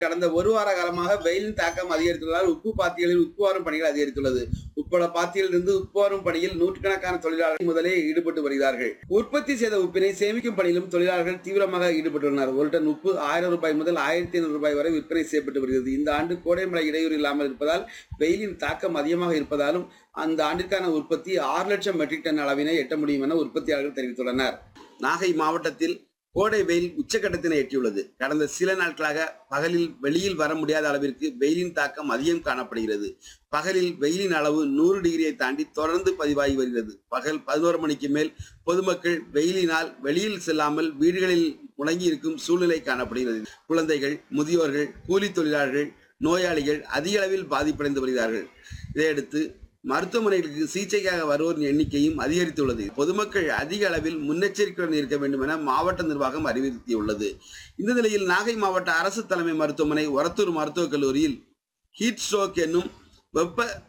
கடந்த ஒரு வார காலமாக வெயிலின் தாக்கம் அதிகரித்துள்ளதால் உப்பு பாத்திகளில் உப்புவாரும் பணிகள் அதிகரித்துள்ளது உப்பள பாத்தியிலிருந்து உப்புவாரும் பணியில் நூற்றுக்கணக்கான தொழிலாளர்கள் முதலே ஈடுபட்டு வருகிறார்கள் உற்பத்தி செய்த உப்பினை சேமிக்கும் பணியிலும் தொழிலாளர்கள் தீவிரமாக ஈடுபட்டுள்ளனர் ஒரு டன் உப்பு ஆயிரம் ரூபாய் முதல் ஆயிரத்தி ஐநூறு ரூபாய் வரை விற்பனை செய்யப்பட்டு வருகிறது இந்த ஆண்டு கோடை மழை இடையூறு இல்லாமல் இருப்பதால் வெயிலின் தாக்கம் அதிகமாக இருப்பதாலும் அந்த ஆண்டிற்கான உற்பத்தி ஆறு லட்சம் மெட்ரிக் டன் அளவினை எட்ட முடியும் என உற்பத்தியாளர்கள் தெரிவித்துள்ளனர் நாகை மாவட்டத்தில் கோடை வெயில் உச்சக்கட்டத்தினை எட்டியுள்ளது கடந்த சில நாட்களாக பகலில் வெளியில் வர முடியாத அளவிற்கு வெயிலின் தாக்கம் அதிகம் காணப்படுகிறது பகலில் வெயிலின் அளவு நூறு டிகிரியை தாண்டி தொடர்ந்து பதிவாகி வருகிறது பகல் பதினோரு மணிக்கு மேல் பொதுமக்கள் வெயிலினால் வெளியில் செல்லாமல் வீடுகளில் முடங்கி இருக்கும் சூழ்நிலை காணப்படுகிறது குழந்தைகள் முதியோர்கள் கூலி தொழிலாளர்கள் நோயாளிகள் அதிக அளவில் பாதிப்படைந்து வருகிறார்கள் இதையடுத்து மருத்துவமனைகளுக்கு சிகிச்சைக்காக வருவோரின் எண்ணிக்கையும் அதிகரித்துள்ளது பொதுமக்கள் அதிக அளவில் முன்னெச்சரிக்கையுடன் இருக்க வேண்டும் என மாவட்ட நிர்வாகம் அறிவுறுத்தியுள்ளது இந்த நிலையில் நாகை மாவட்ட அரசு தலைமை மருத்துவமனை ஒரத்தூர் மருத்துவக் கல்லூரியில் ஹீட் ஸ்ட்ரோக் என்னும் வெப்ப